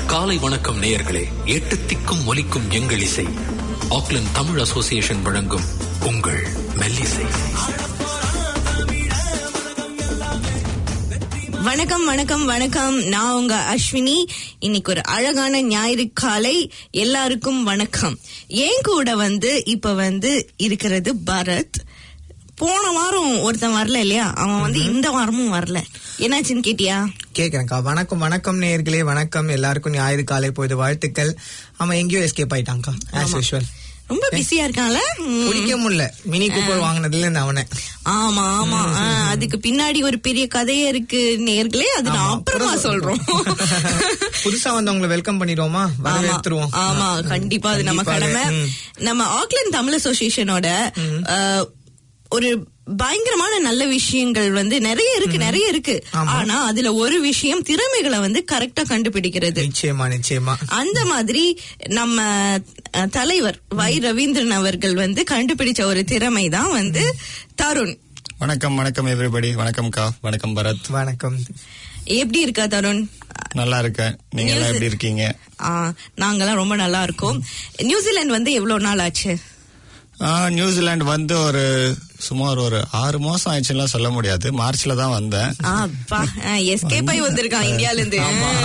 காலை வணக்கம் நேயர்களே எட்டு திக்கும் ஒலிக்கும் எங்கள் இசை ஆக்லாந்து தமிழ் அசோசியேஷன் வழங்கும் உங்கள் மெல்லிசை வணக்கம் வணக்கம் வணக்கம் நான் உங்க அஸ்வினி இன்னைக்கு ஒரு அழகான ஞாயிறு காலை எல்லாருக்கும் வணக்கம் என் கூட வந்து இப்ப வந்து இருக்கிறது பரத் போன வாரம் ஒருத்தன் வரல இல்லையா அவன் வந்து இந்த வாரமும் வரல என்னாச்சுன்னு கேட்டியா கேக்குறேன்க்கா வணக்கம் வணக்கம் நேயர்களே வணக்கம் எல்லாருக்கும் ஞாயிறு காலை பொழுது வாழ்த்துக்கள் அவன் எங்கேயோ எஸ்கேப் ஆயிட்டான்க்கா ஆஸ் யூஷுவல் ரொம்ப பிஸியா இருக்கான்ல ம். பிடிக்க முடியல மினி கூப்பர் வாங்கினதுல இருந்து அவனை ஆமா ஆமா ஆ, அதுக்கு பின்னாடி ஒரு பெரிய கதையே இருக்கு நேர்களே அது நான் ஆமா, அப்புறமா அப்புறம் சொல்றோம் புதுசா வந்தவங்களை வெல்கம் பண்ணிடுவோமா வரவேற்றுருவோம் ஆமா கண்டிப்பா அது நம்ம கண்டிப்பா, கடமை ம். நம்ம ஆக்லாந்து தமிழ் அசோசியேஷனோட அஹ், ஒரு பயங்கரமான நல்ல விஷயங்கள் வந்து நிறைய இருக்கு நிறைய இருக்கு ஆமா. ஆனா அதுல ஒரு விஷயம் திறமைகளை வந்து கரெக்டா கண்டுபிடிக்கிறது நிச்சயமா நிச்சயமா அந்த மாதிரி நம்ம அஹ், தலைவர் வை ரவீந்திரன் அவர்கள் வந்து கண்டுபிடிச்ச ஒரு திறமை தான் வந்து தருண் வணக்கம் வணக்கம் எவ்ரிபடி வணக்கம் கா வணக்கம் பரத் வணக்கம் எப்படி இருக்கா தருண் நல்லா இருக்கேன் நீங்க எல்லாம் News- எப்படி இருக்கீங்க ஆ, நாங்கெல்லாம் ரொம்ப நல்லா இருக்கோம் நியூசிலாந்து வந்து எவ்வளவு நாள் ஆச்சு ஆ, நியூசிலாந்து வந்து ஒரு சுமார் ஒரு ஆறு மாசம் ஆயிடுச்சுலாம் சொல்ல முடியாது மார்ச்ல தான் வந்தேன் எஸ்கேப் ஆகி வந்திருக்கான் இந்தியால இருந்து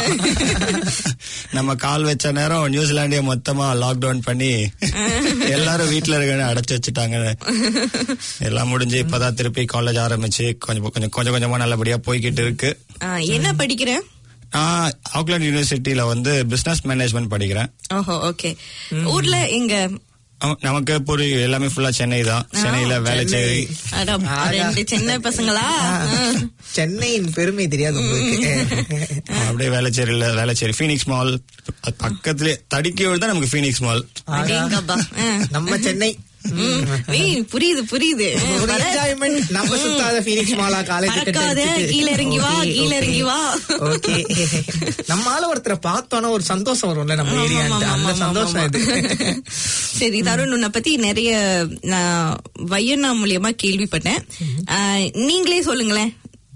நம்ம கால் வச்ச நேரம் நியூசிலாண்டே மொத்தமா லாக்டவுன் பண்ணி எல்லாரும் வீட்ல இருக்கணும் அடைச்சு வச்சுட்டாங்க எல்லாம் முடிஞ்சு இப்பதான் திருப்பி காலேஜ் ஆரம்பிச்சு கொஞ்சம் கொஞ்சம் கொஞ்சம் கொஞ்சமா நல்லபடியா போய்கிட்டு இருக்கு ஆ, என்ன படிக்கிற நான் ஆக்லாண்ட் யூனிவர்சிட்டியில வந்து பிசினஸ் மேனேஜ்மெண்ட் படிக்கிறேன் ஓஹோ ஓகே ஊர்ல எங்க ஆமா, நமக்கு புரியும் எல்லாமே ஃபுல்லா சென்னை தான் சென்னையில வேலை செய்ய அட, ரெண்டு சின்ன பசங்களா சென்னையின் பெருமை தெரியாது உங்களுக்கு அப்படியே வேலைச்சேரியில வேலைச்சேரி ஃபீனிக்ஸ் மால் பக்கத்துலயே தடிக்கையோடு தான் நமக்கு ஃபீனிக்ஸ் மால் அடேங்கப்பா. ஆ. நம்ம சென்னை ம், ஏய், புரியுது புரியுது ஒரு enjoyment நம்ம சுத்தாத பீனிக்ஸ் மாலா காலேஜ் பறக்காத, கீழ இறங்கி வா, கீழ இறங்கி வா. ஓகே நம்ம ஆள ஒருத்தரை பார்த்தோன்னா ஒரு சந்தோஷம் வரும்ல நம்ம ஆமா, ஏரியா ஆமா, அந்த ஆமா, சந்தோஷம் ஆமா. இது சரி தருண் உன்னை பத்தி நிறைய நான் வையண்ணா மூலியமா கேள்விப்பட்டேன் ஆ, நீங்களே சொல்லுங்களேன்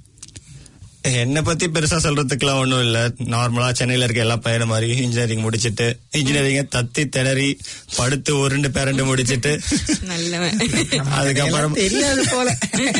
என்னை பத்தி பெருசா சொல்றதுக்குலாம் ஒண்ணும் இல்ல நார்மலா சென்னையில இருக்க எல்லா பையனும் மாதிரி இன்ஜினியரிங் முடிச்சிட்டு இன்ஜினியரிங்க தத்தி திணறி படுத்து உருண்டு பேரண்டு முடிச்சிட்டு நல்லவன் அதுக்கப்புறம் எல்லாம் தெரியாது போல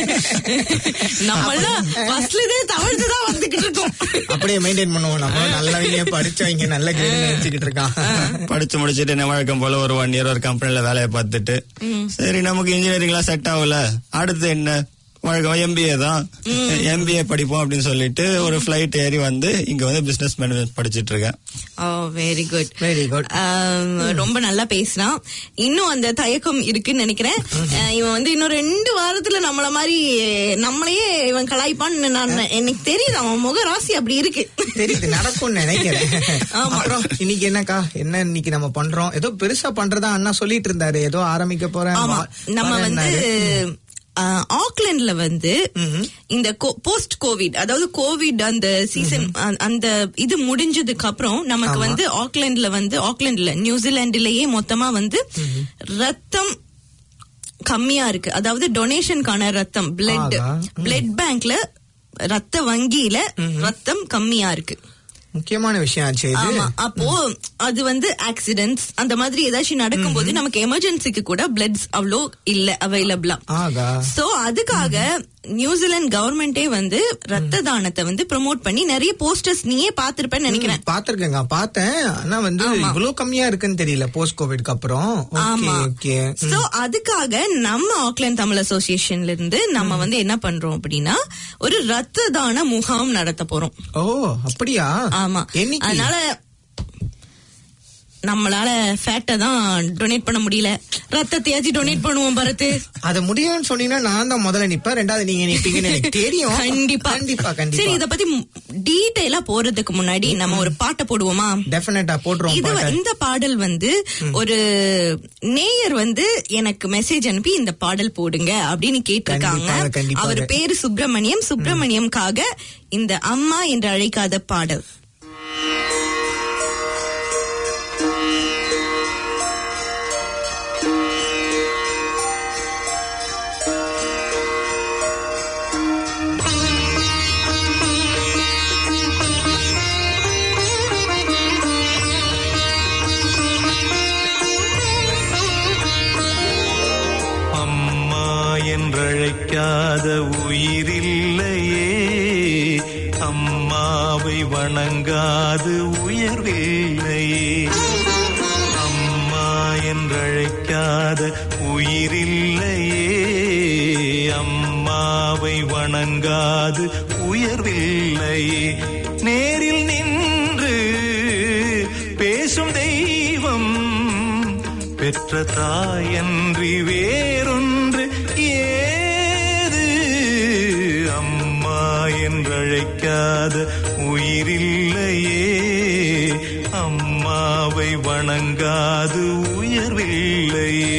நம்மளாம் ஃபர்ஸ்ட்ல தவழ்ந்துதான் வந்துகிட்டு இருக்கோம் அப்படியே மெயின்டைன் பண்ணுவோம் நம்ம நல்லவங்க படிச்சவங்க நல்ல கிரேட் நினைச்சுக்கிட்டு இருக்கான் படிச்சு முடிச்சிட்டு என்ன வழக்கம் போல ஒரு ஒன் இயர் ஒரு கம்பெனில வேலையை பார்த்துட்டு சரி நமக்கு இன்ஜினியரிங்லாம் செட் ஆகல அடுத்து என்ன வழக்கம் எம்பிஏ தான் எம்பிஏ படிப்போம் அப்படின்னு சொல்லிட்டு ஒரு ஃபிளைட் ஏறி வந்து இங்க வந்து பிசினஸ் மேனேஜ்மெண்ட் படிச்சிட்டு இருக்கேன் oh very good very good ரொம்ப நல்லா பேசினான் இன்னும் அந்த தயக்கம் இருக்குன்னு நினைக்கிறேன் அஹ், இவன் வந்து இன்னும் ரெண்டு வாரத்துல நம்மள மாதிரி நம்மளையே இவன் கலாய்ப்பான்னு நான் எனக்கு தெரியுது அவன் முக ராசி அப்படி இருக்கு தெரியுது நடக்கும்னு நினைக்கிறேன் ஆமா. அப்புறம் இன்னைக்கு என்னக்கா என்ன இன்னைக்கு நம்ம பண்றோம் ஏதோ பெருசா பண்றதா அண்ணா சொல்லிட்டு இருந்தாரு ஏதோ ஆரம்பிக்க போறேன் ஆமா வா- நம்ம வந்து வரேன்னாரு. அஹ், ஆக்லாண்ட்ல வந்து இந்த போஸ்ட் கோவிட் அதாவது கோவிட் அந்த சீசன் அந்த இது முடிஞ்சதுக்கு அப்புறம் நமக்கு வந்து ஆக்லாண்ட்ல வந்து ஆக்லாண்ட்ல நியூசிலாந்துலயே மொத்தமா வந்து ரத்தம் கம்மியா இருக்கு அதாவது டொனேஷனுக்கான ரத்தம் பிளட் ஆகா. பிளட் பேங்க்ல ரத்த வங்கியில ரத்தம் கம்மியா இருக்கு முக்கியமான விஷயம் ஆச்சு இது ஆமா அப்போ அது வந்து ஆக்சிடென்ட்ஸ் அந்த மாதிரி ஏதாச்சும் நடக்கும்போது நமக்கு எமர்ஜென்சிக்கு கூட பிளட்ஸ் அவ்வளோ இல்ல அவைலபிளா ஆகா சோ அதுக்காக நியூசிலாந்து கவர்மெண்டே வந்து ரத்த தானத்தை வந்து ப்ரோமோட் பண்ணி நிறைய போஸ்டர்ஸ் நீயே பாத்திருப்பேன்னு நினைக்கிறேன் பாத்திருக்கேங்க பார்த்தேன் ஆனா வந்து ஆமா. இவ்வளவு கம்மியா இருக்குன்னு தெரியல போஸ்ட் கோவிட்க்கு அப்புறம் ஓகே ஆமா ஓகே சோ அதுக்காக நம்ம ஆக்லாந்து தமிழ் அசோசியேஷன்ல இருந்து நம்ம வந்து என்ன பண்றோம் அப்படின்னா ஒரு ரத்த தான முகாம் நடத்த போறோம் ஓ அப்படியா ஆமா என்னைக்கு அதனால நம்மளால ஃபேட்டை தான் டொனேட் பண்ண முடியல ரத்தத்தையாச்சும் டொனேட் பண்ணுவோம் பரத்து அது முடியும்னு சொன்னீங்கன்னா நான் தான் முதல்ல நிப்பேன் ரெண்டாவது நீங்க நிப்பீங்கன்னு எனக்கு தெரியும் கண்டிப்பா கண்டிப்பா சரி கண்டிப்பா இத பத்தி டீடைலா போறதுக்கு முன்னாடி நம்ம ஒரு பாட்டை போடுவோமா டெஃபினட்டா போட்டுருவோம் இது பாட்டை. இந்த பாடல் வந்து ஒரு நேயர் வந்து எனக்கு மெசேஜ் அனுப்பி இந்த பாடல் போடுங்க அப்படின்னு கேட்டிருக்காங்க கண்டிப்பாக, கண்டிப்பாக. அவர் பேரு சுப்பிரமணியம் சுப்பிரமணியம்காக இந்த அம்மா என்று அழைக்காத பாடல் Thank வணங்காது உயர்வில்லையே அம்மா என்றழைக்காத உயிரில்லையே அம்மாவை வணங்காது உயர்வில்லையே நேரில் நின்று பேசும் தெய்வம் பெற்ற தாயன்றி வேறொன்று ஏது அம்மா என்றழைக்காத உயிரில்லையே அம்மாவை வணங்காது உயர்வில்லையே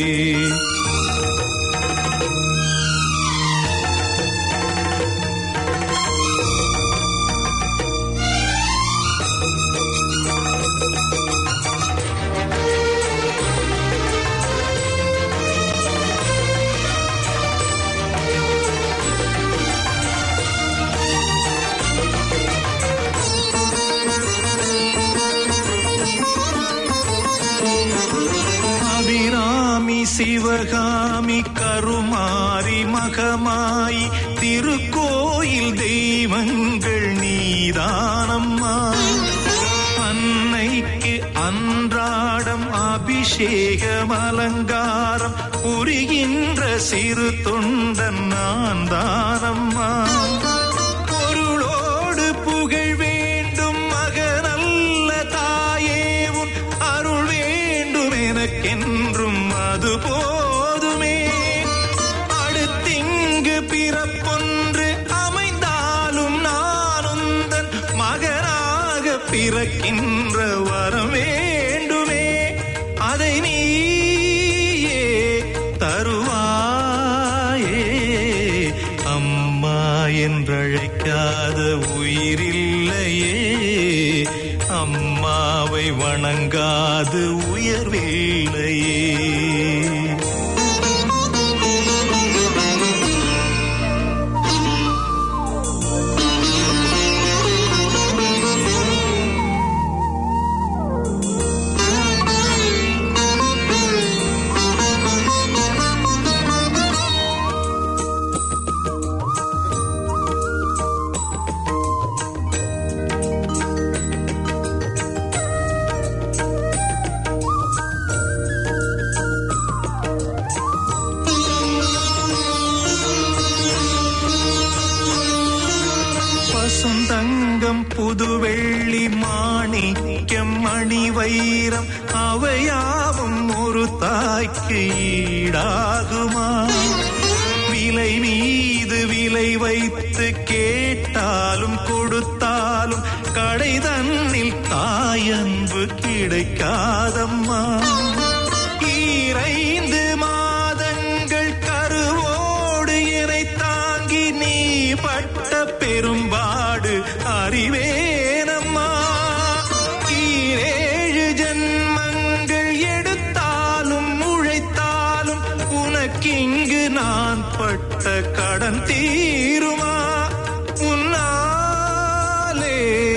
அபிராமி சிவகாமி கருமாரி மகமாயி திருக்கோயில் தெய்வங்கள் நீதானம்மா அன்னைக்கு அன்றாடம் அபிஷேகம் அலங்காரம் புரிகின்ற சிறு தொண்டன் நான் தானம்மா பொருளோடு புகழ் வேண்டும் மகனல்ல தாயே உன் அருள் வேண்டும் எனக்கென்றும் அது போதுமே அடுத்திங்கு பிறப்பொன்று அமைந்தாலும் நான் உந்தன் மகனாக பிறக்கின்ற வரம் வேண்டுமே அதை நீயே தருவாயே அம்மா என்றழைக்காத உயிரில்லையே அம்மாவை வணங்காது உயர்வில்லையே பசுந்தங்கம் புதுவெள்ளி மாணிக்கம் மணி வைரம் அவையாவும் ஒரு தாய்க்கு ஈடாகுமா விலை மீது விலை வைத்து கேட்டாலும் கொடுத்தாலும் கடை தன்னில் தாயன்பு கிடைக்காதம்மா ஈரைந்து மாதங்கள் கருவோடு என்னை தாங்கி நீ பட்ட பெரும்பாடு அறிவேனம்மா ஈரேழு ஜன்மங்கள் எடுத்தாலும் உழைத்தாலும் உனக்கிங்கு நான் பட்ட கடன் தீருமா உன்னாலே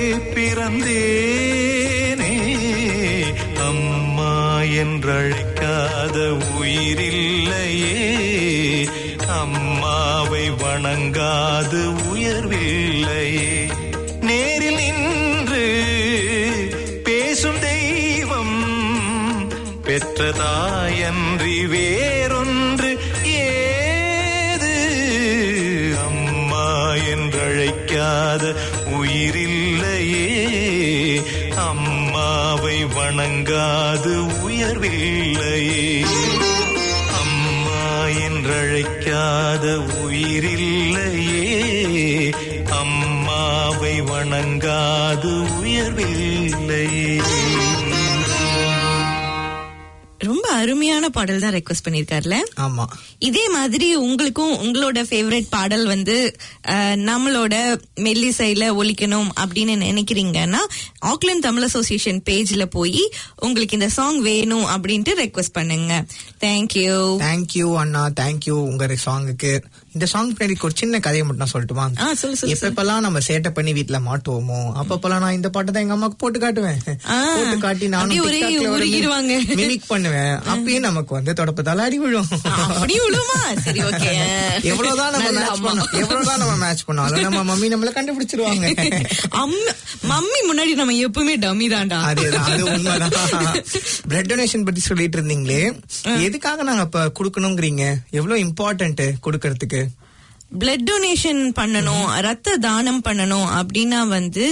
பிறந்தேனே அம்மா என்றழைக்காத உயிரில்லையே அம்மாவை வணங்காது உயர்வில்லையே நேரில் நின்று பேசும் தெய்வம் பெற்ற தாயன்றி வேறொன்று ஏது அம்மா என்றழைக்காத உயிரில்லையே அம்மாவை வணங்காது உயர்வில்லையே அம்மா என்றழைக்காத உயிரில்லையே அம்மாவை வணங்காது உயர்வில்லையே ரொம்ப அருமையான பாடல் தான் ரெக்வஸ்ட் பண்ணிருக்காருல ஆமா இதே மாதிரி உங்களுக்கும் உங்களோட ஃபேவரட் பாடல் வந்து அஹ், நம்மளோட மெல்லிசைல ஒலிக்கணும் அப்படின்னு நினைக்கிறீங்கன்னா ஆக்லாந்து தமிழ் அசோசியேஷன் பேஜ்ல போய் உங்களுக்கு இந்த சாங் வேணும் அப்படின்ட்டு ரெக்வஸ்ட் பண்ணுங்க தேங்க்யூ தேங்க்யூ அண்ணா தேங்க்யூ உங்க சாங்குக்கு இந்த சாங் பின்னாடி ஒரு சின்ன கதையை மட்டும் நான் சொல்லட்டுமா ஆ, சொல்லு, சொல்லு, எப்பப்பெல்லாம் நம்ம சேட்டை பண்ணி வீட்ல மாட்டுவோமோ அப்பப்பெல்லாம் நான் இந்த பாட்டை தான் எங்க அம்மாக்கு போட்டு காட்டுவேன் ஆ, போட்டு காட்டி நானும் அப்படியே ஒரே TikTokல ஒரு உருகிருவாங்க. மிமிக் பண்ணுவேன் அப்பயும் நமக்கு வந்து தொடப்பத்தால அடி விழும் அப்படி விழுமா சரி ஓகே எவ்வளவுதான் நம்ம நல்ல மேட்ச் அம்மா. பண்ணோம் எவ்வளவுதான் நம்ம மேட்ச் பண்ணாலும் நம்ம மம்மி நம்மள கண்டுபிடிச்சிருவாங்க அம்மா- மம்மி முன்னாடி நம்ம எப்பவுமே டம்மி தான்டா அதேதான் அது உண்மைதான் பிளட் டொனேஷன் பத்தி சொல்லிட்டு இருந்தீங்களே எதுக்காக நாங்க இப்ப குடுக்கணுங்கிறீங்க எவ்வளவு இம்பார்ட்டன்ட் குடுக்கறதுக்கு பிளட் டொனேஷன் பண்ணணும் ரத்த தானம் பண்ணணும் அப்படின்னா வந்து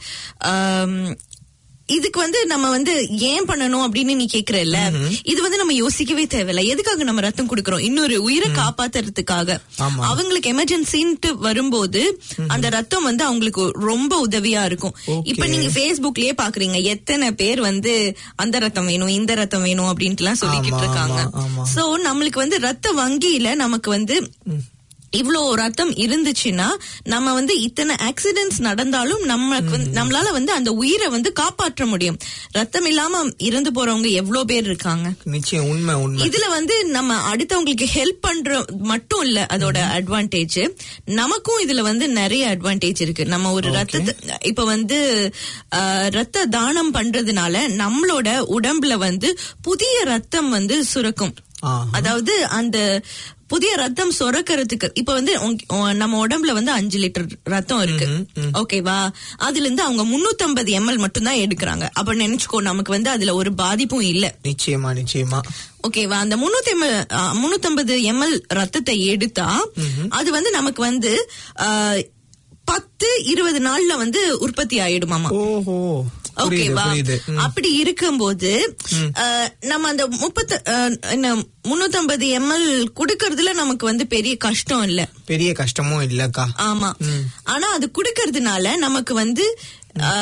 ஆம், இதுக்கு வந்து நம்ம வந்து ஏன் பண்ணணும் அப்படின்னு நீ கேக்குறல்ல இது வந்து நம்ம யோசிக்கவே தேவையில்ல எதுக்காக நம்ம ரத்தம் கொடுக்கறோம் இன்னொரு உயிரை காப்பாத்துறதுக்காக ஆமா. அவங்களுக்கு எமர்ஜென்சின்ட்டு வரும்போது அந்த ரத்தம் வந்து அவங்களுக்கு ரொம்ப உதவியா இருக்கும் Okay. இப்ப நீங்க Facebookலயே பாக்குறீங்க எத்தனை பேர் வந்து அந்த ரத்தம் வேணும் இந்த ரத்தம் வேணும் அப்படின்ட்டு எல்லாம் சொல்லிக்கிட்டு ஆமா, இருக்காங்க ஆமா, ஆமா. சோ நம்மளுக்கு வந்து ரத்த வங்கியில நமக்கு வந்து இவ்ளோ ரத்தம் இருந்துச்சுன்னா நம்ம வந்து இத்தனை ஆக்சிடென்ட்ஸ் நடந்தாலும் நமக்கு வந்து நம்மளால வந்து அந்த உயிரை வந்து காப்பாற்ற முடியும் ரத்தம் இல்லாம இறந்து போறவங்க எவ்வளவு பேர் இருக்காங்க நிச்சயம் உண்மை உண்மை இதுல வந்து நம்ம அடுத்தவங்களுக்கு ஹெல்ப் பண்ற மட்டும் இல்ல அதோட அட்வான்டேஜ் நமக்கும் இதுல வந்து நிறைய அட்வான்டேஜ் இருக்கு நம்ம ஒரு ரத்தத்தை இப்ப வந்து ஆஹ், ரத்த தானம் பண்றதுனால நம்மளோட உடம்புல வந்து புதிய ரத்தம் வந்து சுரக்கும் ஆஹா. அதாவது அந்த புதிய ரத்தம் சுரக்கிறதுக்கு இப்ப வந்து உங்க- உ- நம்ம உடம்புல வந்து அஞ்சு லிட்டர் ரத்தம் இருக்கு ஓகேவா அதுல இருந்து அவங்க 350 எம்எல் மட்டும் தான் எடுக்கிறாங்க அப்ப நினைச்சுக்கோ நமக்கு வந்து அதுல ஒரு பாதிப்பும் இல்ல நிச்சயமா நிச்சயமா ஓகேவா அந்த முன்னூத்தி முன்னூத்தம்பது எம்எல் ரத்தத்தை எடுத்தா அது வந்து நமக்கு வந்து ஆ, பத்து இருபது நாள்ல வந்து உற்பத்தி ஆயிடுமாமா ஓஹோ புரியுது ஓகேவா புரியுது ம். அப்படி இருக்கும்போது ஆ, நம்ம அந்த முப்பத்து ஆ, என்ன முன்னூத்தம்பது எம்எல் குடுக்கறதுல நமக்கு வந்து பெரிய கஷ்டம் இல்ல பெரிய கஷ்டமும் இல்லக்கா ஆமா ஆனா அது குடுக்கறதுனால நமக்கு வந்து ஆ,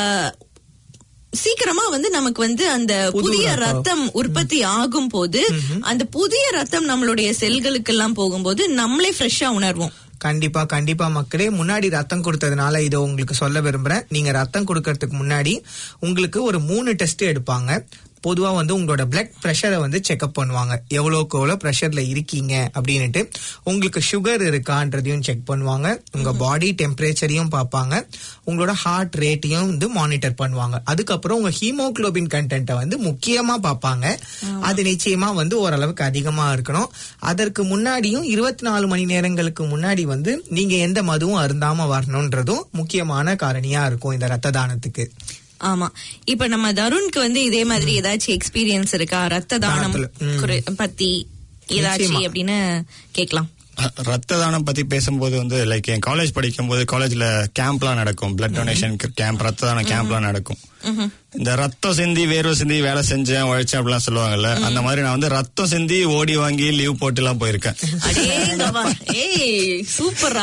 சீக்கிரமா வந்து நமக்கு வந்து அந்த புது புதிய ரத்தம். ரத்தம் உற்பத்தி ஆகும் போது அந்த புதிய ரத்தம் நம்மளுடைய செல்களுக்கு எல்லாம் போகும்போது நம்மளே ஃப்ரெஷ்ஷா உணர்வோம் கண்டிப்பா கண்டிப்பா மக்களே முன்னாடி ரத்தம் கொடுத்ததுனால இதை உங்களுக்கு சொல்ல விரும்புறேன் நீங்க ரத்தம் கொடுக்கறதுக்கு முன்னாடி உங்களுக்கு ஒரு மூணு டெஸ்ட் எடுப்பாங்க பொதுவா வந்து உங்களோட பிளட் ப்ரெஷரை வந்து செக்அப் பண்ணுவாங்க எவ்வளோக்கு எவ்வளோ ப்ரெஷர்ல இருக்கீங்க அப்படின்னுட்டு உங்களுக்கு சுகர் இருக்கான்றதையும் செக் பண்ணுவாங்க உங்க பாடி டெம்பரேச்சரையும் பார்ப்பாங்க உங்களோட ஹார்ட் ரேட்டையும் வந்து மானிட்டர் பண்ணுவாங்க அதுக்கப்புறம் உங்க ஹீமோகுளோபின் கண்டென்ட்டை வந்து முக்கியமா பார்ப்பாங்க அது நிச்சயமா வந்து ஓரளவுக்கு அதிகமா இருக்கணும் அதற்கு முன்னாடியும் இருபத்தி நாலு மணி நேரங்களுக்கு முன்னாடி வந்து நீங்க எந்த மதுவும் அருந்தாம வரணும்ன்றதும் முக்கியமான காரணியா இருக்கும் இந்த ரத்த தானத்துக்கு ஆமா இப்ப நம்ம தருண்க்கு வந்து இதே மாதிரி ஏதாச்சும் எக்ஸ்பீரியன்ஸ் இருக்கா ரத்த தானம் தானத்துல, ம். குறி- பத்தி ஏதாச்சும் நிச்சயமா. அப்படின்னு கேக்கலாம் ர- ரத்த தானம் பத்தி பேசும்போது வந்து லைக் என் காலேஜ் படிக்கும்போது காலேஜ்ல கேம்ப்லாம் நடக்கும் பிளட் டொனேஷன் கேம்ப் ரத்த தான கேம்ப்லாம் நடக்கும் இந்த ரத்தம் சிந்தி வேர்வை சிந்தி வேலை செஞ்சேன் உழைச்சேன் அப்படிலாம் சொல்லுவாங்கல்ல அந்த மாதிரி நான் வந்து ரத்தம் சிந்தி ஓடி வாங்கி லீவ் போட்டு எல்லாம் போயிருக்கேன் அடேங்கப்பா. ஏய் சூப்பரா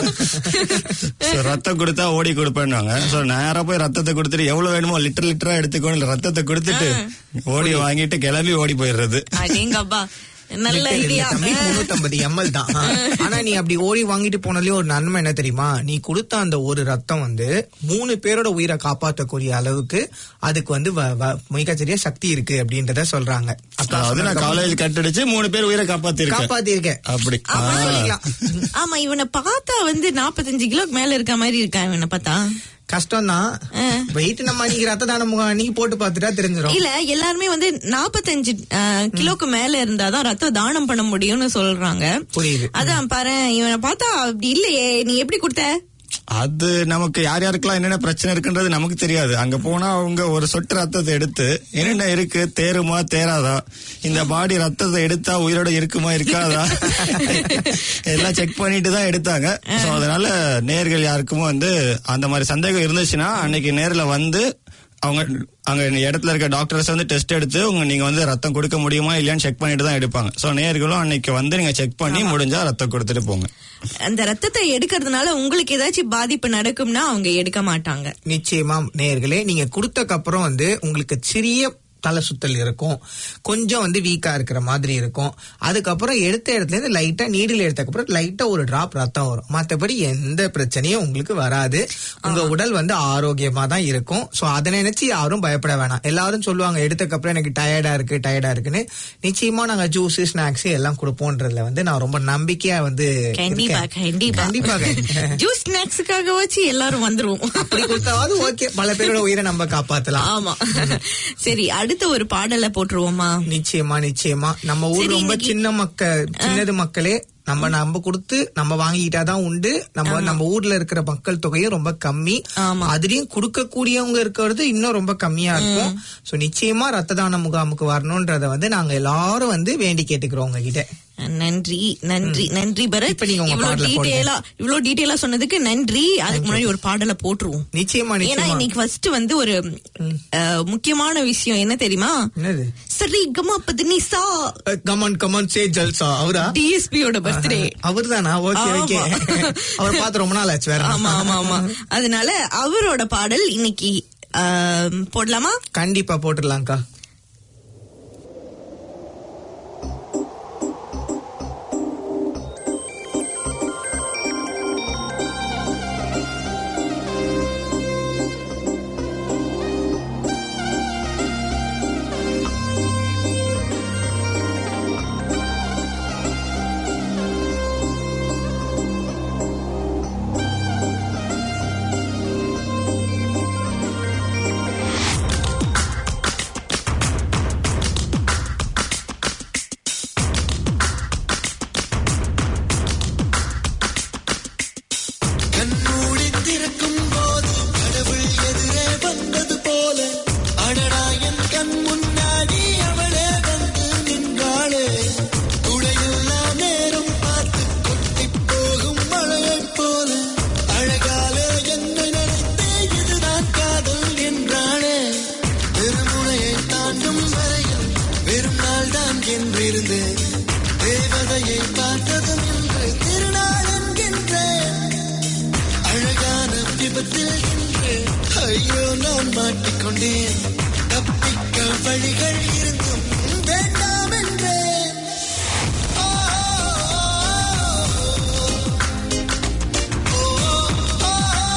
So, ரத்தம் கொடுத்தா ஓடி கொடுப்பேன்னாங்க சோ நேரா போய் ரத்தத்தை கொடுத்துட்டு எவ்வளவு வேணுமோ லிட்டர் லிட்டரா எடுத்துக்கோ இல்ல ரத்தத்தை கொடுத்துட்டு ஓடி வாங்கிட்டு கிளம்பி ஓடி போயிடுறது அடேங்கப்பா நல்ல லிட்டர் இல்ல ஐடியா தம்பி, 350 ml தான் ஆனா நீ அப்படி ஓடி வாங்கிட்டு போனதுலயும் ஒரு நன்மை என்ன தெரியுமா நீ கொடுத்த அந்த ஒரு ரத்தம் வந்து மூணு பேரோட உயிரை காப்பாற்றக்கூடிய அளவுக்கு அதுக்கு வந்து வ- வ- மிகச்சிறிய சக்தி இருக்கு அப்படின்றத சொல்றாங்க அக்கா அதாவது நான் காலேஜ் கட்டடிச்சு மூணு பேர் உயிரை காப்பாத்திருக்கேன் காப்பாத்திருக்கேன் அப்படி ஆமா. ஆ. சொல்லிக்கலாம். ஆமா இவனை பார்த்தா வந்து 45 கிலோக்கு மேல இருக்க மாதிரி இருக்கான் இவனை பார்த்தா கஷ்டம் தான் வெயிட் நம்ம அன்னைக்கு ரத்த தானம் முகாம் அன்னைக்கு போட்டு பார்த்துட்டா தெரிஞ்சிடும் இல்ல எல்லாருமே வந்து 45 அஹ், கிலோக்கு மேல இருந்தாதான் ரத்த தானம் பண்ண முடியும்னு சொல்றாங்க புரியுது அதான் பாரு இவனை பார்த்தா அப்படி இல்லையே நீ எப்படி கொடுத்த அது நமக்கு யார் யாருக்கெல்லாம் என்னென்ன பிரச்சனை இருக்குன்றது நமக்கு தெரியாது அங்க போனா அவங்க ஒரு சொட்டு ரத்தத்தை எடுத்து என்னென்ன இருக்கு தேருமா தேராதா இந்த பாடி ரத்தத்தை எடுத்தா உயிரோட இருக்குமா இருக்காதா எல்லாம் செக் பண்ணிட்டு தான் எடுத்தாங்க சோ அதனால நேர்கள் யாருக்கும் வந்து அந்த மாதிரி சந்தேகம் இருந்துச்சுன்னா அன்னைக்கு நேர்ல வந்து அவங்க அங்க இடத்துல இருக்க டாக்டர்ஸ் வந்து டெஸ்ட் எடுத்து உங்க நீங்க வந்து ரத்தம் கொடுக்க முடியுமா இல்லையான்னு செக் பண்ணிட்டு தான் எடுப்பாங்க சோ நேர்களும் அன்னைக்கு வந்து நீங்க செக் பண்ணி முடிஞ்சா ரத்தம் கொடுத்துட்டு போங்க அந்த ரத்தத்தை எடுக்கிறதுனால உங்களுக்கு ஏதாச்சும் பாதிப்பு நடக்கும்னா அவங்க எடுக்க மாட்டாங்க நிச்சயமா நேயர்களே நீங்க கொடுத்தக்கு அப்புறம் வந்து உங்களுக்கு சிறிய தலை சுத்தல் இருக்கும் கொஞ்சம் வந்து வீக்கா இருக்கிற மாதிரி இருக்கும் அதுக்கப்புறம் எடுத்த இடத்துல இருந்து லைட்டா நீடில் எடுத்ததுக்கப்புறம் லைட்டா ஒரு டிராப் ரத்தம் வரும் மத்தபடி எந்த பிரச்சனையும் உங்களுக்கு வராது உங்க உடல் வந்து ஆரோக்கியமா தான் இருக்கும் சோ அதை நினைச்சு யாரும் பயப்பட வேணாம் எல்லாரும் சொல்லுவாங்க எடுத்ததுக்கப்புறம் எனக்கு டயர்டா இருக்கு டயர்டா இருக்குன்னு நிச்சயமா நாங்க ஜூஸ் ஸ்நாக்ஸ் எல்லாம் கொடுப்போன்றதுல வந்து நான் ரொம்ப நம்பிக்கையா வந்து கண்டிப்பா இருக்கேன். கண்டிப்பா கண்டிப்பா ஜூஸ் ஸ்நாக்ஸுக்காக வச்சு எல்லாரும் வந்துருவோம் அப்படி கொடுத்தாவது ஓகே பல பேரோட உயிரை நம்ம காப்பாத்தலாம் ஆமா சரி அடுத்த ஒரு பாடலை போட்டுருவோமா நிச்சயமா நிச்சயமா நம்ம ஊர் சரி, ரொம்ப இன்னைக்கு- சின்ன மக்க சின்னது மக்களே நம்ம நம்ம கொடுத்து நம்ம வாங்கிட்டாதான் உண்டு நம்ம நம்ம ஊர்ல இருக்கிற மக்கள் தொகையும் ரொம்ப கம்மி ஆமா. அதுலயும் கொடுக்கக்கூடியவங்க இருக்கிறது இன்னும் ரொம்ப கம்மியா இருக்கும் சோ நிச்சயமா ரத்த தான முகாமுக்கு வரணும்ன்றத வந்து நாங்க எல்லாரும் வந்து வேண்டி கேட்டுக்கிறோம் உங்ககிட்ட நன்றி நன்றி நன்றி பரத் இப்ப நீங்க உங்க இவ்வளவு பாடலை போடுங்க. டீடைலா இவ்வளவு டீடைலா சொன்னதுக்கு நன்றி அதுக்கு முன்னாடி ஒரு பாடலை போட்டுருவோம் நிச்சயமா ஏன்னா நிச்சயமா இன்னைக்கு ஃபர்ஸ்ட் வந்து ஒரு அஹ், முக்கியமான விஷயம் என்ன தெரியுமா என்னது சரி கமா பதினிசா கமன் கமன் சே ஜல்சா அவரா டிஎஸ்பியோட பர்த்டே அவர்தானா ஓகே ஓகே ஆமா. அவர் பார்த்து ரொம்ப நாள் ஆச்சு வேற ஆமா ஆமா ஆமா அதனால அவரோட பாடல் இன்னைக்கு அஹ், போடலாமா கண்டிப்பா போட்டுடலாம்க்கா கண்மூடி திறக்கும் போது கடவுள் எதிரே வந்தது போல அடடா என் கண் முன்னாடி அவளே வந்து நின்றாளே துளையில்லா நேரம் பார்த்து கொட்டி போகும் மழையைப் போல அழகாலே என்னை நினைத்தே இதுதான் காதல் என்றாளே திருமுனையை தாண்டும் வரையில் வெறும் நாள் தான் என்றிருந்தேன் தேவதையை பார்த்ததும் இன்று திருநாள் என்கின்றேன் அழகான விபத்தில் இன்று ஐயோ நான் மாட்டிக்கொண்டேன் தப்பிக்க வழிகள் இருந்தும் வேண்டாம் என்றேன் ஆ, ஓ, ஆ,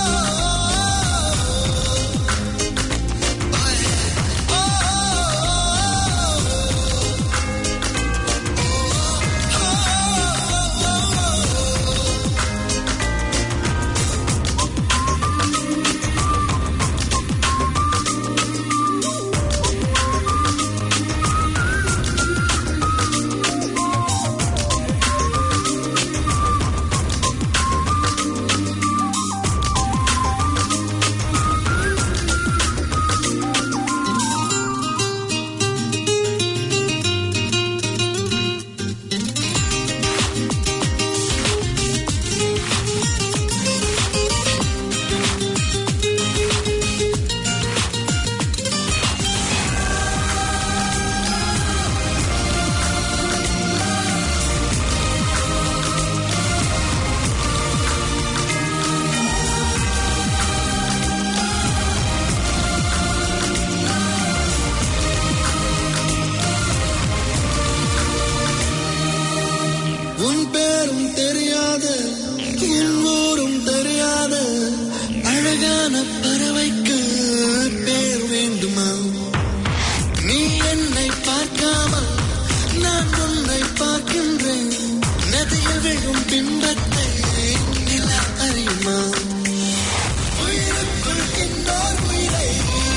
உன் பேரும் தெரியாத உன் ஊரும் தெரியாத அழகான பறவைக்கு பேர் வேண்டுமா நீ என்னை பார்க்காமல் நான் உன்னை பார்க்கின்றேன் நதியில் விழும் பிம்பத்தை நிலா அறியுமா உயிருக்குள் இன்னோர் உயிரை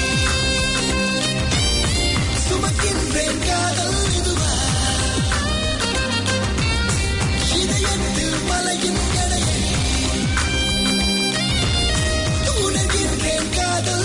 சுமக்கின்றேன் காதல் இதுவா இதயத்தில் மலையின் எடையை உணர்கின்றேன் காதல்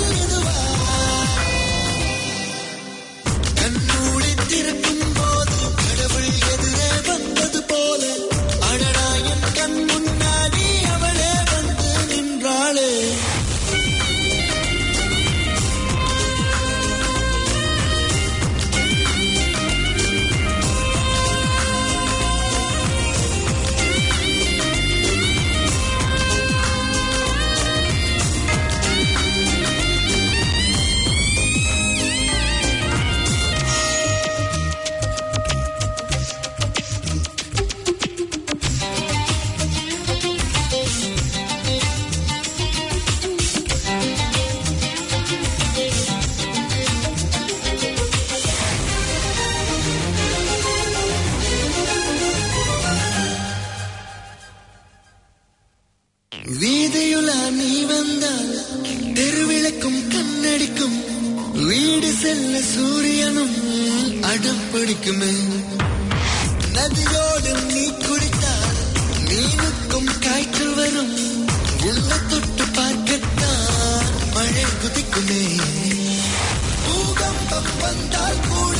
செல்ல சூரியனும் அடம் பிடிக்குமே நதியோடு நீ குடித்தால் மீனுக்கும் காய்ச்சல் வரும் உள்ள தொட்டு பார்க்கத்தான் மழை குதிக்குமே பூகம்பம் வந்தால் கூட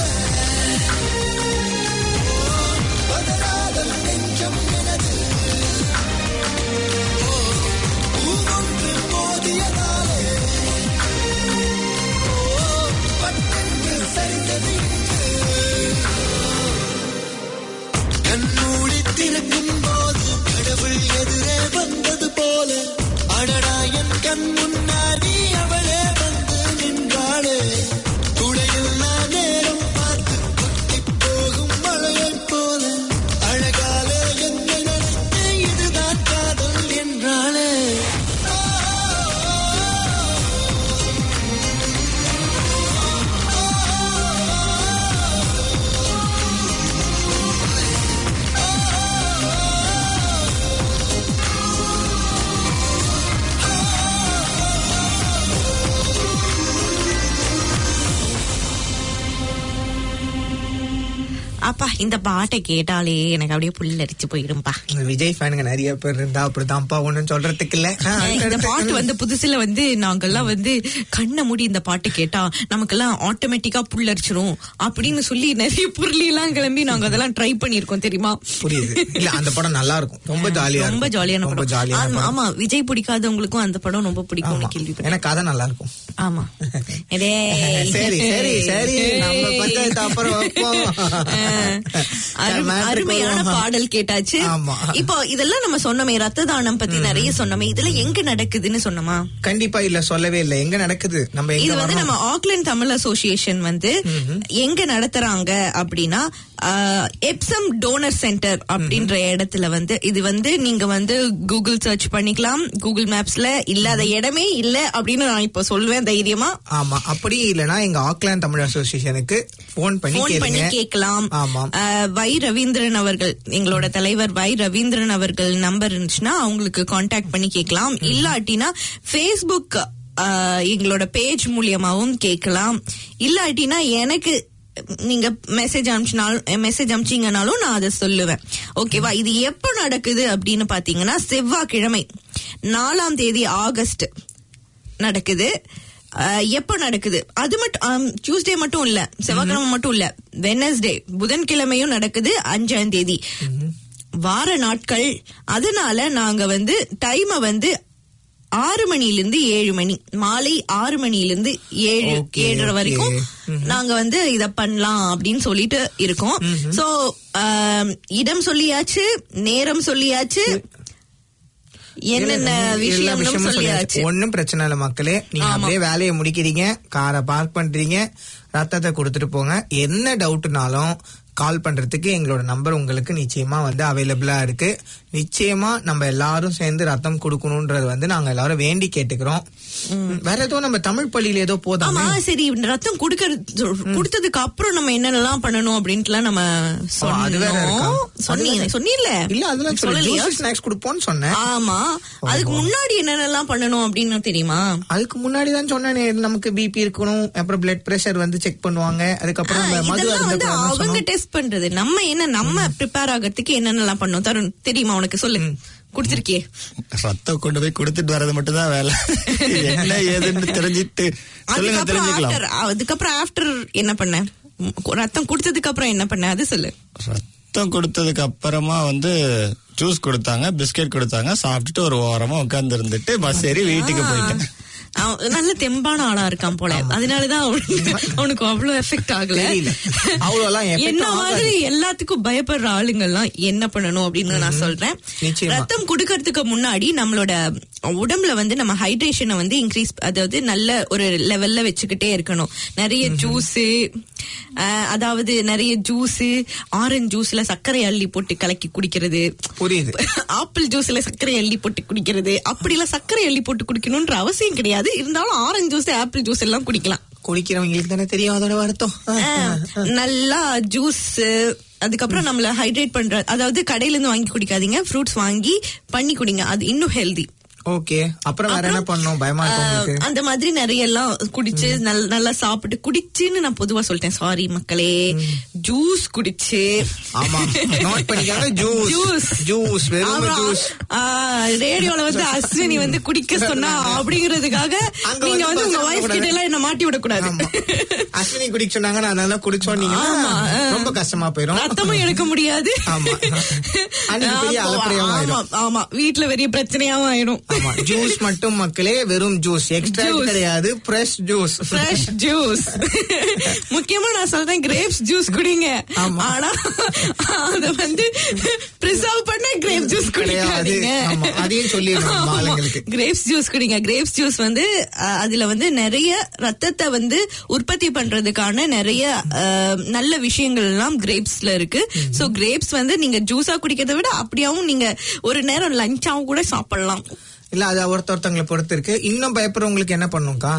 பதறாத நெஞ்சம் எனது ஓ, பூவொன்று மோதியதாலே ஓ, பட்டென்று சரிந்தது கண்மூடி திறக்கும் போது கடவுள் எதிரே வந்தது போல அடடா என் கண் முன்னாடி அவளே வந்து நின்றாளே துணையில்லா நேரம் பார்த்து கொட்டி போகும் மழையைப் போல அழகாலே என்னை நினைத்து இதுதான் காதல் என்றாளே அப்பா இந்த பாட்டை கேட்டாலே எனக்கு அப்படியே புல்லரிச்சு போயிடும்பா இந்த விஜய் ஃபேனுங்க நிறைய பேர் இருந்தா அப்படிதான்ப்பா ஒண்ணும் சொல்றதுக்கு இல்ல ஆ, இந்த அடுத்து. பாட்டு வந்து புதுசுல வந்து நாங்கெல்லாம் வந்து கண்ணை மூடி இந்த பாட்டு கேட்டா நமக்கெல்லாம் ஆட்டோமேட்டிக்கா புல்லரிச்சிரும் அப்படின்னு சொல்லி நிறைய புள்ளி எல்லாம் கிளம்பி நாங்க அதெல்லாம் ட்ரை பண்ணிருக்கோம் தெரியுமா புரியுது இல்ல அந்த படம் நல்லா இருக்கும் ரொம்ப ஜாலியா ரொம்ப ஜாலியான ரொம்ப படம் ஜாலியான ஆமா, படம் ஆமா விஜய் பிடிக்காதவங்களுக்கும் அந்த படம் ரொம்ப பிடிக்கும்னு ஆமா. கேள்விப்பட்டேன் எனக்கு கதை நல்லா இருக்கும் ஆமா டேய். சரி சரி சரி நம்ம பஞ்சாயத்து அப்புறம் வைப்போம். அரு- மேட்ருக்கு அருமையான வருவோமா? பாடல் கேட்டாச்சு ஆமா. இப்போ இதெல்லாம் நம்ம சொன்னோமே ரத்த தானம் பத்தி நிறைய சொன்னோமே இதுல எங்க நடக்குதுன்னு சொன்னோமா கண்டிப்பா இல்ல சொல்லவே இல்ல எங்க நடக்குது நம்ம இது எங்க வந்து வரோம் நம்ம ஆக்லாந்து தமிழ் அசோசியேஷன் வந்து எங்க நடத்துறாங்க அப்படின்னா ஆஹ், எப்சம் டோனர் சென்டர் அப்படின்ற இடத்துல வந்து இது வந்து நீங்க வந்து கூகுள் சர்ச் பண்ணிக்கலாம் கூகுள் மேப்ஸ்ல இல்லாத இடமே இல்ல அப்படின்னு நான் இப்போ சொல்லுவேன் தைரியமா ஆமா அப்படி இல்லனா எங்க ஆக்லாந்து தமிழ் அசோசியேஷனுக்கு போன் பண்ணி போன் பண்ணி கேளுங்க கேட்கலாம் ஆமாம் ஆஹ், வை ரவீந்திரன் அவர்கள் எங்களோட தலைவர் வை ரவீந்திரன் அவர்கள் நம்பர் இருந்துச்சுன்னா அவங்களுக்கு காண்டாக்ட் பண்ணி கேட்கலாம் இல்லாட்டினா ஃபேஸ்புக் ஆஹ், எங்களோட பேஜ் மூலியமாவும் கேட்கலாம் இல்லாட்டினா எனக்கு நீங்க மெசேஜ் அனுப்பிச்சினாலும் மெசேஜ் அனுப்பிச்சீங்கனாலும் நான் அதை சொல்லுவேன் ஓகேவா இது எப்ப நடக்குது அப்படின்னு பாத்தீங்கன்னா செவ்வாய்க்கிழமை நாலாம் தேதி ஆகஸ்ட் நடக்குது அஹ், எப்ப நடக்குது அது மட்டும் டியூஸ்டே மட்டும் இல்ல செவ்வாய்க்கிழமை மட்டும் இல்ல வெனஸ்டே புதன்கிழமையும் நடக்குது அஞ்சாம் தேதி வார நாட்கள் அதனால நாங்க வந்து டைமை வந்து ஆறு மணிலிருந்து ஏழு மணி மாலை ஆறு மணிலிருந்து ஏழு Okay, ஏழரை okay. வரைக்கும் நாங்க வந்து இத பண்ணலாம் அப்படின்னு சொல்லிட்டு இருக்கோம் சோ இடம் சொல்லியாச்சு நேரம் சொல்லியாச்சு என்னென்ன எல்லா விஷயம்னு விஷயமும் சொல்லியாச்சு ஒன்னும் பிரச்சனை இல்ல மக்களே நீங்க ஆமா. அப்படியே வேலையை முடிக்கிறீங்க காரை பார்க் பண்றீங்க ரத்தத்தை கொடுத்துட்டு போங்க என்ன டவுட்னாலும் கால் பண்றதுக்கு எங்களோட நம்பர் உங்களுக்கு நிச்சயமா வந்து அவைலபிளா இருக்கு நிச்சயமா நம்ம எல்லாரும் சேர்ந்து ரத்தம் கொடுக்கணும்ன்றது வந்து நாங்க எல்லாரும் வேண்டி கேட்டுக்கிறோம் வேற ஏதோ நம்ம தமிழ் பள்ளியில ஏதோ ஆமா போதாமே சரி இந்த ரத்தம் குடுக்கறது குடுத்ததுக்கு அப்புறம் நம்ம என்னென்னலாம் பண்ணணும் அப்படின்ட்டுலாம் நம்ம ஓ, அது வேற இருக்கா? சொன்னோம் சொன்னீங்க அது சொன்னீங்கல்ல இல்ல அதெல்லாம் சொல்லலையா? சொல்லி ஸ்நாக்ஸ் கொடுப்போம்னு சொன்னேன் ஆமா அதுக்கு முன்னாடி என்னென்னலாம் பண்ணணும் அப்படின்னு தெரியுமா அதுக்கு முன்னாடி தான் சொன்னேனே நமக்கு பிபி இருக்கணும் அப்புறம் பிளட் பிரஷர் வந்து செக் பண்ணுவாங்க அதுக்கப்புறம் ஆ, நம்ம மது இதெல்லாம் வந்து அருந்தக்கூடாதுன்னு அவங்க சொன்னோம். டெஸ்ட் பண்றது நம்ம என்ன நம்ம ப்ரிப்பேர் ஆகிறதுக்கு என்னென்னலாம் பண்ணோம் தருண் தெரியுமா உனக்கு சொல்லு குடுத்திருக்கியே ரத்தம் கொண்டு போய் கொடுத்துட்டு வர்றது மட்டும் தான் வேலை என்ன ஏதுன்னு தெரிஞ்சிட்டு சொல்லுங்க அதுக்கப்புறம் தெரிஞ்சுக்கலாம் after- அதுக்கப்புறம் ஆஃப்டர் என்ன பண்ண ம், ரத்தம் குடுத்ததுக்கு அப்புறம் என்ன பண்ண அது சொல்லு ரத்தம் கொடுத்ததுக்கு அப்புறமா வந்து ஜூஸ் கொடுத்தாங்க பிஸ்கெட் கொடுத்தாங்க சாப்பிட்டுட்டு ஒரு ஓரமா உட்கார்ந்து இருந்துட்டு பஸ் ஏறி வீட்டுக்கு போயிட்டேன் அவன் நல்ல தெம்பான ஆளா இருக்கான் போல அதனாலதான் அவனுக்கு அவனுக்கு அவ்வளவு எஃபெக்ட் ஆகல தெரியல. அவ்வளவுலாம் effect என்ன ஆகாது. மாதிரி எல்லாத்துக்கும் பயப்படுற ஆளுங்கெல்லாம் என்ன பண்ணணும் அப்படின்னு நான் சொல்றேன் நிச்சயமா. ரத்தம் கொடுக்கறதுக்கு முன்னாடி நம்மளோட உடம்புல வந்து நம்ம ஹைட்ரேஷனை வந்து இன்க்ரீஸ் அதாவது நல்ல ஒரு லெவல்ல வச்சுக்கிட்டே இருக்கணும் நிறைய ஜூஸ் அதாவது நிறைய ஜூஸ் ஆரஞ்சு ஜூஸ்ல சர்க்கரை அள்ளி போட்டு கலக்கி குடிக்கிறது புரியுது ஆப்பிள் ஜூஸ்ல சர்க்கரை அள்ளி போட்டு குடிக்கிறது அப்படிலாம் சர்க்கரை அள்ளி போட்டு குடிக்கணும்ன்ற அவசியம் கிடையாது இருந்தாலும் ஆரஞ்சு ஜூஸ் ஆப்பிள் ஜூஸ் எல்லாம் குடிக்கலாம் குடிக்கிறவங்களுக்கு தானே தெரியும் அதோட வருத்தம் ஆஹ், நல்லா ஜூஸ் அதுக்கப்புறம் நம்மள ஹைட்ரேட் பண்ற அதாவது கடையில இருந்து வாங்கி குடிக்காதீங்க ஃப்ரூட்ஸ் வாங்கி பண்ணி குடிங்க அது இன்னும் ஹெல்தி ஓகே அப்புறம் வேற என்ன பண்ணணும் பயமா இருக்கு உங்களுக்கு ஆஹ், அந்த மாதிரி நிறைய எல்லாம் குடிச்சு நல்ல- நல்லா சாப்பிட்டு குடிச்சுன்னு நான் பொதுவா சொல்லிட்டேன் சாரி மக்களே ஜூஸ் குடிச்சு ஆமா நோட் பண்ணிக்காங்க ஜூஸ் ஜூஸ் ஜூஸ் வெறும் ஜூஸ் ரேடியோல வந்து அஸ்வினி வந்து குடிக்க சொன்னா அப்படிங்கறதுக்காக அங்க நீங்க வந்து வந்து உங்க பசங்க வைஃப் கூட- கிட்ட எல்லாம் என்ன மாட்டி விடக்கூடாது ஆமா அஸ்வினி குடிக்க சொன்னாங்க நான் அதனால குடிச்சோம் நீங்க ஆமா, ஆ. ரொம்ப கஷ்டமா போயிரும் ரத்தமும் எடுக்க முடியாது ஆமா. அன்னைக்கு பெரிய அப்போ, அலப்பறையாவும் ஆமா ஆயிடும். ஆமா வீட்டுல பெரிய பிரச்சனையாவும் ஆயிடும் ஆமா ஜூஸ் மட்டும் மக்களே வெறும் ஜூஸ் எக்ஸ்ட்ரா Juice. கிடையாது ஃப்ரெஷ் ஜூஸ் ஃப்ரெஷ் ஜூஸ் முக்கியமா நான் சொல்றேன் கிரேப்ஸ் ஜூஸ் குடிங்க ஆமா. ஆனா அத வந்து பிரிசர்வ் பண்ண கிரேப் ஜூஸ் கிடையாது. குடிக்காதீங்க ஆமா, அதையும் சொல்லிடணும் நம்ம ஆளுங்களுக்கு. கிரேப்ஸ் ஜூஸ் குடிங்க கிரேப்ஸ் ஜூஸ் வந்து அஹ், அதுல வந்து நிறைய ரத்தத்தை வந்து உற்பத்தி பண்றதுக்கான நிறைய அஹ், நல்ல விஷயங்கள் எல்லாம் கிரேப்ஸ்ல இருக்கு சோ கிரேப்ஸ் வந்து நீங்க ஜூஸா குடிக்கிறதை விட அப்படியாவும் நீங்க ஒரு நேரம் லஞ்சாவும் கூட சாப்பிடலாம் இல்ல அது ஒருத்த ஒருத்தவங்களை பொறுத்து இருக்கு இன்னும் பயப்படுறவங்களுக்கு என்ன பண்ணும்க்கா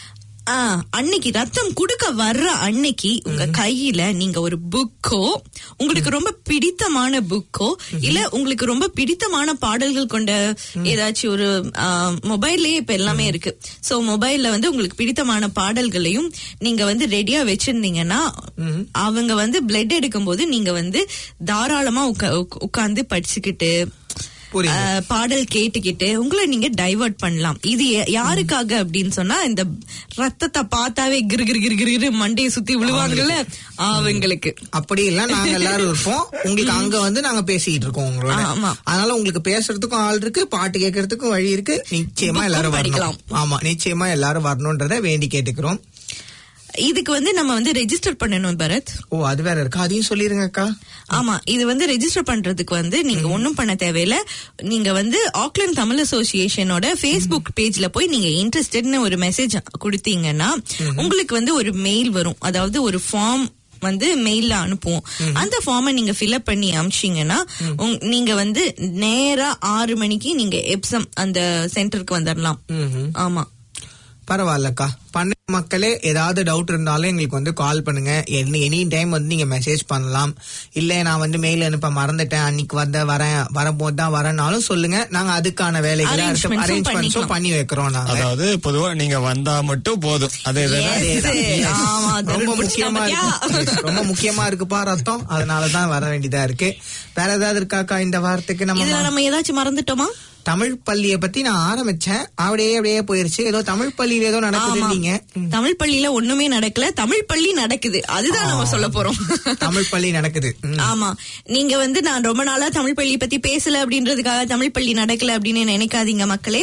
ஆ, அன்னைக்கு ரத்தம் குடுக்க வர்ற அன்னைக்கு உங்க கையில நீங்க ஒரு புக்கோ உங்களுக்கு ரொம்ப பிடித்தமான புக்கோ இல்ல உங்களுக்கு ரொம்ப பிடித்தமான பாடல்கள் கொண்ட ஏதாச்சும் ஒரு மொபைல்லயே இப்ப எல்லாமே இருக்கு சோ மொபைல்ல வந்து உங்களுக்கு பிடித்தமான பாடல்களையும் நீங்க வந்து ரெடியா வச்சிருந்தீங்கன்னா அவங்க வந்து பிளட் எடுக்கும்போது நீங்க வந்து தாராளமா உட்கார்ந்து படிச்சுக்கிட்டு புரியுது. அஹ், பாடல் கேட்டுக்கிட்டு உங்களை நீங்க டைவர்ட் பண்ணலாம் இது யா- யாருக்காக அப்படின்னு சொன்னா இந்த ரத்தத்தை பார்த்தாவே கிரு கிரு கிரு கிரு கிரு மண்டையை சுத்தி விழுவாங்கல்ல அவங்களுக்கு அப்படி இல்ல நாங்க எல்லாரும் இருப்போம் உங்களுக்கு அங்க வந்து நாங்க பேசிக்கிட்டு இருக்கோம் உங்களோட ஆமா. அதனால உங்களுக்கு பேசுறதுக்கும் ஆள் இருக்கு பாட்டு கேட்கறதுக்கும் வழி இருக்கு நிச்சயமா Book-உம் எல்லாரும் வரணும் படிக்கலாம். ஆமா நிச்சயமா எல்லாரும் வரணும்ன்றத வேண்டி கேட்டுக்கிறோம் இதுக்கு வந்து நம்ம வந்து ரெஜிஸ்டர் பண்ணணும் பரத் ஓ அது வேற இருக்கா அதையும் சொல்லிருங்க அக்கா ஆமா இது வந்து ரெஜிஸ்டர் பண்றதுக்கு வந்து நீங்க ஒண்ணும் பண்ண தேவையில்ல நீங்க வந்து ஆக்லாந்து தமிழ் அசோசியேஷனோட ஃபேஸ்புக் பேஜ்ல போய் நீங்க இன்ட்ரெஸ்டட்னு ஒரு மெசேஜ் கொடுத்தீங்கன்னா உங்களுக்கு வந்து ஒரு மெயில் வரும் அதாவது ஒரு ஃபார்ம் வந்து மெயில்ல அனுப்புவோம் அந்த ஃபார்மை நீங்க ஃபில்அப் பண்ணி அமிச்சிங்கன்னா உங்க- நீங்க வந்து நேரா ஆறு மணிக்கு நீங்க எப்சம் அந்த சென்டருக்கு வந்துடலாம் ஆமா பரவாயில்லக்கா பண்ண மக்களே ஏதாவது டவுட் இருந்தாலும் எங்களுக்கு வந்து கால் பண்ணுங்க எனி டைம் வந்து நீங்க மெசேஜ் பண்ணலாம் இல்ல நான் வந்து மெயில் அனுப்ப மறந்துட்டேன் அன்னைக்கு வந்த வரேன் வரும்போது தான் வரேன்னாலும் சொல்லுங்க நாங்க அதுக்கான வேலைகளை Arrangements-உம் அரேஞ்ச்மெண்ட்ஸும் பண்ணிக்கலாம். பண்ணி வைக்கிறோம் நாங்க அதாவது பொதுவா நீங்க வந்தா மட்டும் போதும் அதே Yes. ஆமா, அது ரொம்ப பிடிச்சிட்டா முக்கியமா பாத்தியா? இருக்கு ரொம்ப முக்கியமா இருக்குப்பா ரத்தம் அதனாலதான் வர வேண்டியதா இருக்கு வேற ஏதாவது இருக்காக்கா இந்த வாரத்துக்கு இதுல நம்ம நம்ம ஏதாச்சும் மறந்துட்டோமா தமிழ் பள்ளிய பத்தி நான் ஆரம்பிச்சேன் அப்படியே அப்படியே போயிருச்சு ஏதோ தமிழ் பள்ளியில ஏதோ நடக்குது ஆமா. நீங்க தமிழ் பள்ளியில ஒண்ணுமே நடக்கல தமிழ் பள்ளி நடக்குது அதுதான் நம்ம சொல்ல போறோம் தமிழ் பள்ளி நடக்குது ம். ஆமா நீங்க வந்து நான் ரொம்ப நாளா தமிழ் பள்ளி பத்தி பேசல அப்படின்றதுக்காக தமிழ் பள்ளி நடக்கல அப்படின்னு நினைக்காதீங்க மக்களே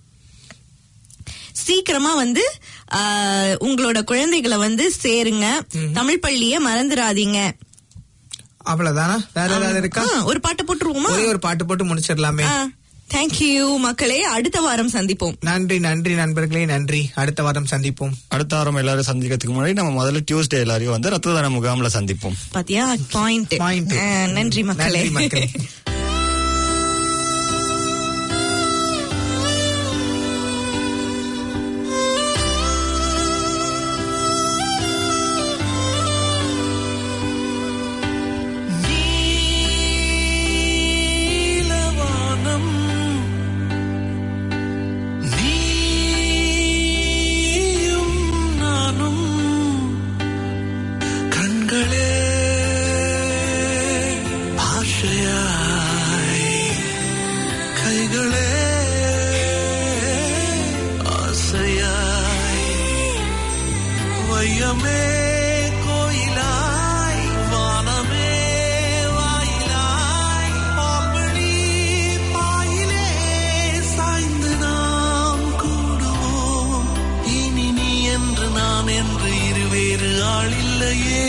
சீக்கிரமா வந்து ஆஹ், உங்களோட குழந்தைகளை வந்து சேருங்க தமிழ் பள்ளிய மறந்துடாதீங்க அவ்வளவுதானா வேற ஏதாவது இருக்கா ஆ, ஒரு பாட்டு போட்டுருவோமா ஒரே ஒரு பாட்டு போட்டு முடிச்சிடலாமே தேங்க்யூ மக்களே அடுத்த வாரம் சந்திப்போம் நன்றி நன்றி நண்பர்களே நன்றி அடுத்த வாரம் சந்திப்போம் அடுத்த வாரம் எல்லாரும் சந்திக்கிறதுக்கு முன்னாடி நம்ம முதல்ல டியூஸ்டே எல்லாரையும் வந்து ரத்த தான முகாம்ல சந்திப்போம் பாத்தியா பாயிண்ட் Point. நன்றி மக்களே நன்றி மக்களே நீலவானம் நீயும் நானும் கண்களே பாஷையாய் கைகளே ஆசையாய் வையமே கோயிலாய் வானமே வாயிலாய் பாம்படி பாயிலே சாய்ந்து நாம் கூடுவோம் இனி நீ என்று நான் என்று இருவேறு ஆளில்லையே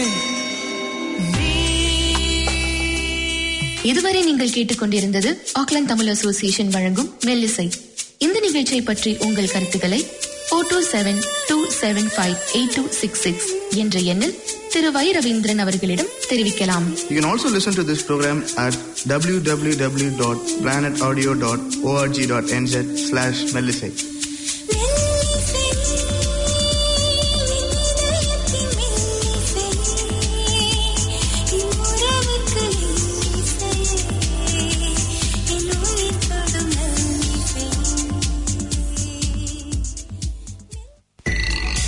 இதுவரை நீங்கள் கேட்டுக்கொண்டிருந்தது ஆக்லாந்து தமிழ் அசோசியேஷன் வழங்கும் மெல்லிசை இந்த நிகழ்ச்சியை பற்றி உங்கள் கருத்துக்களை four two seven two seven five eight two six six என்ற எண்ணில் திரு வை ரவீந்திரன் அவர்களிடம் தெரிவிக்கலாம் You can also listen to this program at www.planetaudio.org.nz slash Melisate.